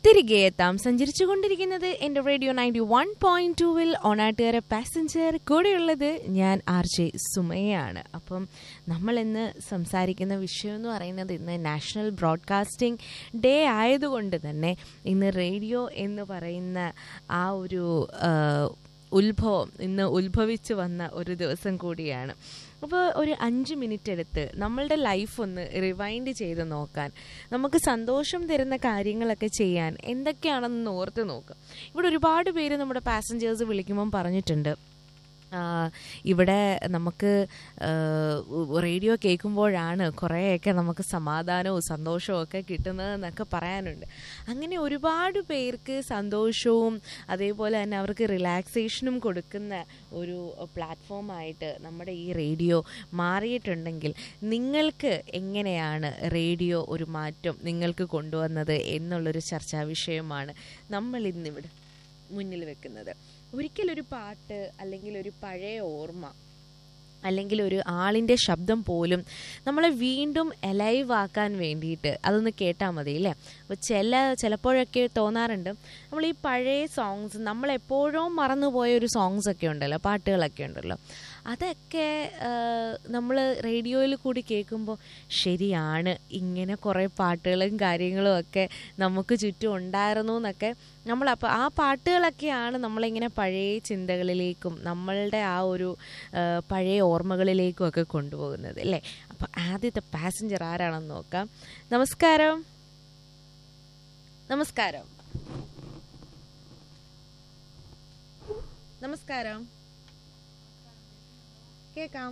തിരികെ എത്താം സഞ്ചരിച്ചുകൊണ്ടിരിക്കുന്നത് എൻ്റെ റേഡിയോ നയൻറ്റി വൺ പോയിന്റ് ടൂവിൽ ഓണാട്ടുകാര പാസഞ്ചർ കൂടെയുള്ളത് ഞാൻ ആർ ജെ സുമയാണ് അപ്പം നമ്മൾ ഇന്ന് സംസാരിക്കുന്ന വിഷയം എന്ന് പറയുന്നത് ഇന്ന് നാഷണൽ ബ്രോഡ്കാസ്റ്റിംഗ് ഡേ ആയതുകൊണ്ട് തന്നെ ഇന്ന് റേഡിയോ എന്ന് പറയുന്ന ആ ഒരു ആ, ഉത്ഭവം ഇന്ന് ഉത്ഭവിച്ചു വന്ന ഒരു ദിവസം കൂടിയാണ് അപ്പോൾ ഒരു അഞ്ച് മിനിറ്റ് എടുത്ത് നമ്മളുടെ ലൈഫ് ഒന്ന് റിവൈൻഡ് ചെയ്ത് നോക്കാൻ നമുക്ക് സന്തോഷം തരുന്ന കാര്യങ്ങളൊക്കെ ചെയ്യാൻ എന്തൊക്കെയാണെന്ന് ഓർത്ത് നോക്കുക ഇവിടെ ഒരുപാട് പേര് നമ്മുടെ പാസഞ്ചേഴ്സ് വിളിക്കുമ്പം പറഞ്ഞിട്ടുണ്ട് ആ, ഇവിടെ നമുക്ക് ആ, റേഡിയോ കേൾക്കുമ്പോഴാണ് കുറേയൊക്കെ നമുക്ക് സമാധാനവും സന്തോഷവും ഒക്കെ കിട്ടുന്നതെന്നൊക്കെ പറയാനുണ്ട് അങ്ങനെ ഒരുപാട് പേർക്ക് സന്തോഷവും അതേപോലെ തന്നെ അവർക്ക് റിലാക്സേഷനും കൊടുക്കുന്ന ഒരു പ്ലാറ്റ്ഫോമായിട്ട് നമ്മുടെ ഈ റേഡിയോ മാറിയിട്ടുണ്ടെങ്കിൽ നിങ്ങൾക്ക് എങ്ങനെയാണ് റേഡിയോ ഒരു മാറ്റം നിങ്ങൾക്ക് കൊണ്ടുവന്നത് എന്നുള്ളൊരു ചർച്ചാ വിഷയമാണ് നമ്മൾ ഇന്നിവിടെ മുന്നിൽ വെക്കുന്നത് ഒരിക്കലൊരു പാട്ട് അല്ലെങ്കിൽ ഒരു പഴയ ഓർമ്മ അല്ലെങ്കിൽ ഒരു ആളിൻ്റെ ശബ്ദം പോലും നമ്മളെ വീണ്ടും എലൈവ് ആക്കാൻ വേണ്ടിയിട്ട് അതൊന്ന് കേട്ടാൽ മതി അല്ലേ അപ്പോൾ ചില ചിലപ്പോഴൊക്കെ തോന്നാറുണ്ട് നമ്മൾ ഈ പഴയ സോങ്സ് നമ്മളെപ്പോഴും മറന്നുപോയ ഒരു സോങ്സ് ഒക്കെ ഉണ്ടല്ലോ പാട്ടുകളൊക്കെ ഉണ്ടല്ലോ അതൊക്കെ നമ്മൾ റേഡിയോയിൽ കൂടി കേൾക്കുമ്പോൾ ശരിയാണ് ഇങ്ങനെ കുറേ പാട്ടുകളും കാര്യങ്ങളും ഒക്കെ നമുക്ക് ചുറ്റും ഉണ്ടായിരുന്നു എന്നൊക്കെ നമ്മളപ്പോൾ ആ പാട്ടുകളൊക്കെയാണ് നമ്മളിങ്ങനെ പഴയ ചിന്തകളിലേക്കും നമ്മളുടെ ആ ഒരു ആ, പഴയ ഓർമ്മകളിലേക്കും ഒക്കെ കൊണ്ടുപോകുന്നത് അല്ലേ അപ്പോൾ ആദ്യത്തെ പാസഞ്ചർ ആരാണെന്ന് നോക്കാം നമസ്കാരം നമസ്കാരം നമസ്കാരം കേക്കാം